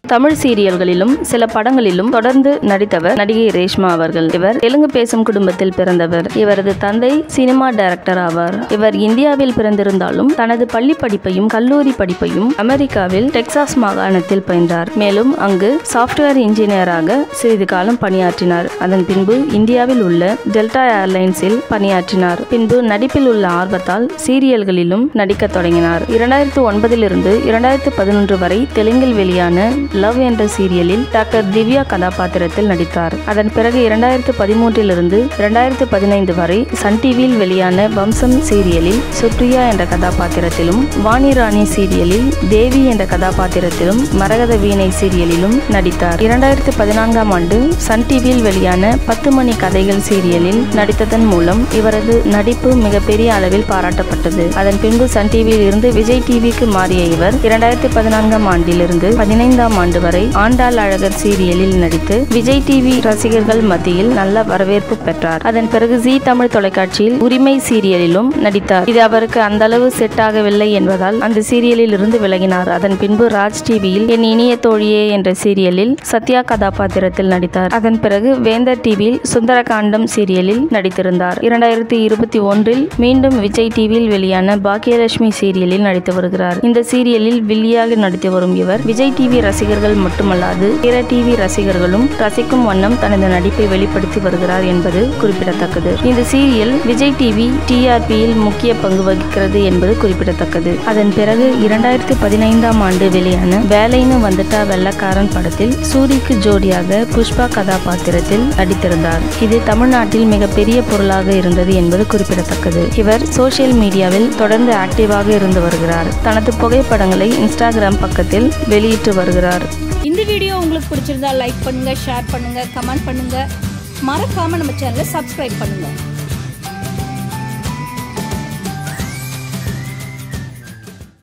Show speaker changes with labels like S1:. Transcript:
S1: தமிழ் சீரியல்களிலும் சில படங்களிலும் தொடர்ந்து நடித்தவர் நடிகை ரேஷ்மா அவர்கள் இவர் தெலுங்கு பேசும் குடும்பத்தில் பிறந்தவர் இவரது தந்தை சினிமா டைரக்டர் ஆவார் இவர் இந்தியாவில் பிறந்திருந்தாலும் தனது பள்ளி படிப்பையும் கல்லூரி படிப்பையும் அமெரிக்காவில் டெக்சாஸ் மாகாணத்தில் பயின்றார் மேலும் அங்கு சாஃப்ட்வேர் இன்ஜினியராக சிறிது காலம் பணியாற்றினார் அதன் பின்பு இந்தியாவில் உள்ள டெல்டா ஏர்லைன்ஸில் பணியாற்றினார் பின்பு நடிப்பில் உள்ள ஆர்வத்தால் சீரியல்களிலும் நடிக்கத் தொடங்கினார் இரண்டாயிரத்து ஒன்பதிலிருந்து இரண்டாயிரத்து பதினொன்று வரை தெலுங்கில் வெளியான லவ் என்ற சீரியலில் டாக்டர் திவ்யா கதாபாத்திரத்தில் நடித்தார் அதன் பிறகு இரண்டாயிரத்து பதிமூன்றிலிருந்து இரண்டாயிரத்து பதினைந்து வரை சன் டிவியில் வெளியான வம்சம் சீரியலில் சுப்ரியா என்ற கதாபாத்திரத்திலும் வாணி ராணி சீரியலில் தேவி என்ற கதாபாத்திரத்திலும் மரகத வீணை சீரியலிலும் நடித்தார் இரண்டாயிரத்து பதினான்காம் ஆண்டு சன் டிவியில் வெளியான பத்து மணி கதைகள் சீரியலில் நடித்ததன் மூலம் இவரது நடிப்பு மிகப்பெரிய அளவில் பாராட்டப்பட்டது அதன் பின்பு சன் டிவியில் இருந்து விஜய் டிவிக்கு மாறிய இவர் இரண்டாயிரத்து பதினான்காம் ஆண்டிலிருந்து பதினைந்தாம் ஆண்டு வரை ஆண்டாள் அழகர் சீரியலில் நடித்து விஜய் டிவி ரசிகர்கள் மத்தியில் நல்ல வரவேற்பு பெற்றார் அதன் பிறகு ஜி தமிழ் தொலைக்காட்சியில் உரிமை சீரியலிலும் நடித்தார் இது அவருக்கு அந்த அளவு செட் ஆகவில்லை என்பதால் அந்த சீரியலில் இருந்து விலகினார் அதன் பின்பு ராஜ் டிவியில் என் இனிய தோழியே என்ற சீரியலில் சத்யா கதாபாத்திரத்தில் நடித்தார் அதன் பிறகு வேந்தர் டிவியில் சுந்தரகாண்டம் சீரியலில் நடித்திருந்தார் இரண்டாயிரத்தி இருபத்தி ஒன்றில் மீண்டும் விஜய் டிவியில் வெளியான பாக்கியலட்சுமி சீரியலில் நடித்து வருகிறார் இந்த சீரியலில் வில்லியாக நடித்து வரும் இவர் விஜய் டிவி ரசிகர்கள் மட்டுமல்லாது பிற டிவி ரசிகர்களும் ரசிக்கும் வண்ணம் தனது நடிப்பை வெளிப்படுத்தி வருகிறார் என்பது குறிப்பிடத்தக்கது இந்த சீரியல் விஜய் டிவி டிஆர்பியில் முக்கிய பங்கு வகிக்கிறது என்பது குறிப்பிடத்தக்கது அதன் பிறகு இரண்டாயிரத்தி பதினைந்தாம் ஆண்டு வெளியான வேலைன்னு வந்துட்டா வெள்ளக்காரன் படத்தில் சூரிக்கு ஜோடியாக புஷ்பா கதாபாத்திரத்தில் நடித்திருந்தார் இது தமிழ்நாட்டில் மிகப்பெரிய பொருளாக இருந்தது என்பது குறிப்பிடத்தக்கது இவர் சோசியல் மீடியாவில் தொடர்ந்து ஆக்டிவாக இருந்து வருகிறார் தனது புகைப்படங்களை இன்ஸ்டாகிராம் பக்கத்தில் வெளியிட்டு வருகிறார்
S2: இந்த வீடியோ உங்களுக்கு பிடிச்சிருந்தா லைக் பண்ணுங்க ஷேர் பண்ணுங்க கமெண்ட் பண்ணுங்க மறக்காம நம்ம சேனலை சப்ஸ்கிரைப் பண்ணுங்க